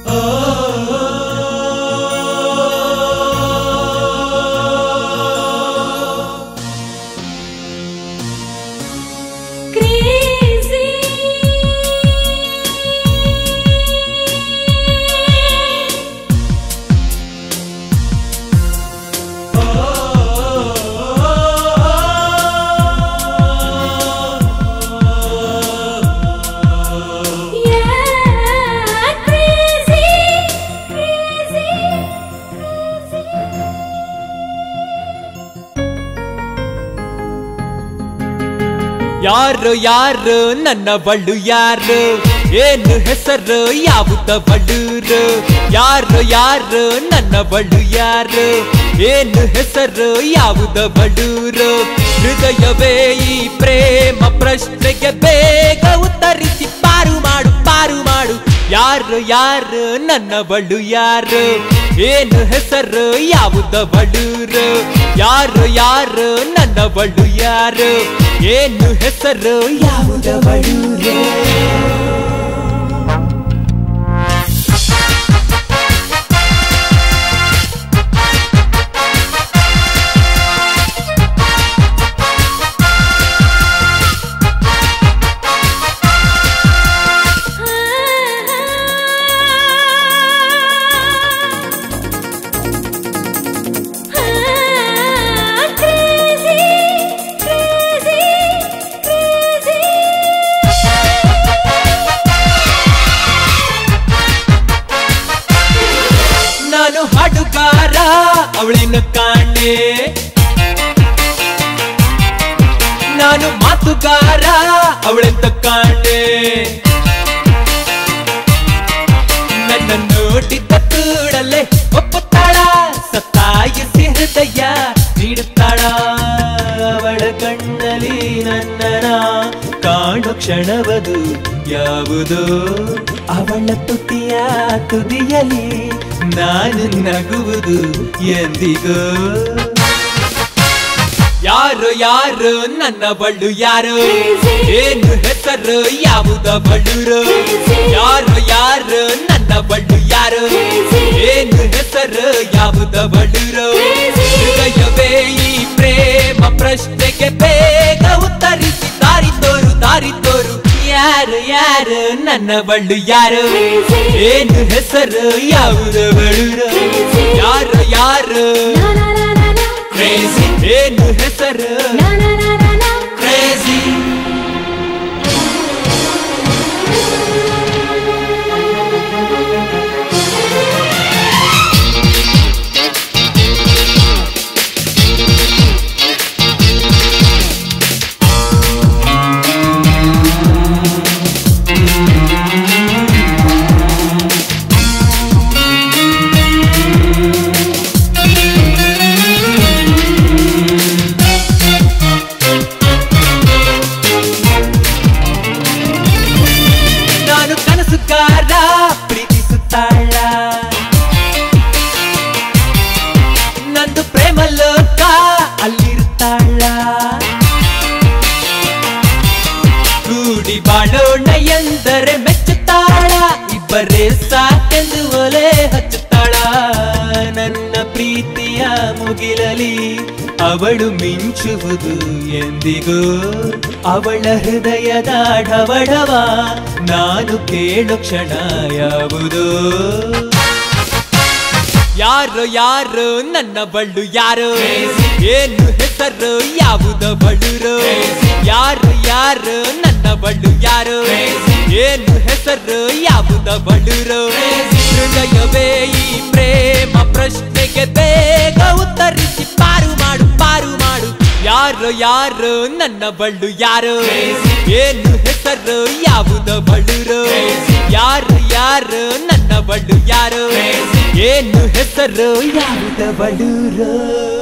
ಯಾರು ಯಾರು ನನ್ನ ಬಳ್ಳು ಯಾರು ಏನು ಹೆಸರು ಯಾವುದ ಬಳ್ಳೂರು ಯಾರು ಯಾರು ನನ್ನ ಬಳ್ಳು ಯಾರು ಏನು ಹೆಸರು ಯಾವುದ ಬಳ್ಳೂರು ಹೃದಯವೇ ಈ ಪ್ರೇಮ ಪ್ರಶ್ನೆಗೆ ಬೇಗ ಉತ್ತರಿಸಿ ಪಾರು ಮಾಡು ಪಾರು ಮಾಡು ಯಾರು ಯಾರು ನನ್ನ ಬಳ್ಳು ಯಾರು ಏನು ಹೆಸರು ಯಾವುದ ಬಳ್ಳೂರು ಯಾರು ಯಾರು ನನ್ನ ಬಳ್ಳು ಯಾರು ಏನು ಹೆಸರು ಯಾವುದ ಬಳ್ಳೂರು ನಾನು ಹಾಡುಗಾರ ಅವಳಿನ ಕಾಣೆ ನಾನು ಮಾತುಗಾರ ಅವಳೆಂತ ಕಾಣೆ ನನ್ನ ನೋಡಿದ ಕೂಡಲೇ ಒಪ್ಪುತ್ತಾಳ ಸತ್ತಾಯಿಸಿ ಹೃದಯ ನೀಡುತ್ತಾಳ ಅವಳ ಕಣ್ಣಲ್ಲಿ ನನ್ನನ ಕಾಣು ಕ್ಷಣವದು ಯಾವುದೋ ಅವಳ ತುಟಿಯ ತುದಿಯಲಿ ನಾನು ನಗುವುದು ಎಂದಿಗೋ ಯಾರು ಯಾರು ನನ್ನ ಬಳ್ಳು ಯಾರು ಏನು ಹೆಸರು ಯಾವುದ ಬಳ್ಳೂರು ಯಾರು ಯಾರು ನನ್ನ ಬಳ್ಳು ಯಾರು ಏನು ಹೆಸರು ಯಾವುದ ಬಳ್ಳೂರು ಹೃದಯವೇ ಈ ಪ್ರೇಮ ಪ್ರಶ್ನೆಗೆ ಬೇಗ ಉತ್ತರಿಸಿ ದಾರಿ ತೋರು ದಾರಿ ತೋರು ಯಾರು ಯಾರು ನನ್ನ ಬಳ್ಳು ಯಾರು ಏನು ಹೆಸರು ಯಾವುದ ಬಳ್ಳೂರು ಯಾರು ಯಾರು ಕ್ರೇಜಿ ಏನು ಹೆಸರು ಕ್ರೇಜಿ ನಾನು ಕನಸುಗಾರ ಪ್ರೀತಿಸುತ್ತಾಳ ನಂದು ಪ್ರೇಮ ಲೋಕ ಅಲ್ಲಿರುತ್ತಾಳ ಕೂಡಿ ಬಾಳೋಣ ಎಂದರೆ ಮೆಚ್ಚುತ್ತಾಳ ಇಬ್ಬರೇ ಸಾಕೆಂದು ಒಲೆ ಹಚ್ಚುತ್ತಾಳ ನನ್ನ ಪ್ರೀತಿಯ ಮುಗಿಲಲಿ ಅವಳು ಮಿಂಚುವುದು ಎಂದಿಗೂ ಅವಳ ಹೃದಯದ ಢವಢವ ನಾನು ಕೇಳು ಕ್ಷಣ ಯಾವುದೋ ಯಾರು ಯಾರು ನನ್ನ ಬಳ್ಳು ಯಾರು ಏನು ಹೆಸರು ಯಾವುದ ಬಳ್ಳೂರು ಯಾರು ಯಾರು ನನ್ನ ಬಳ್ಳು ಯಾರು ಏನು ಹೆಸರು ಯಾವುದ ಬಳ್ಳೂರು ಹೃದಯವೇ ಈ ಪ್ರೇಮ ಪ್ರಶ್ನೆಗೆ ಬೇಗ ಉತ್ತರಿಸಿ ಪಾರು ಮಾಡು ಪಾರು ಮಾಡು ಯಾರು ಯಾರು ನನ್ನ ಬಳ್ಳು ಯಾರು ಏನು ಹೆಸರು ಯಾವುದ ಬಳ್ಳೂರು ಯಾರು ಯಾರು ನನ್ನ ಬಳ್ಳು ಯಾರು ಏನು ಹೆಸರು ಯಾವುದ ಬಳ್ಳೂರು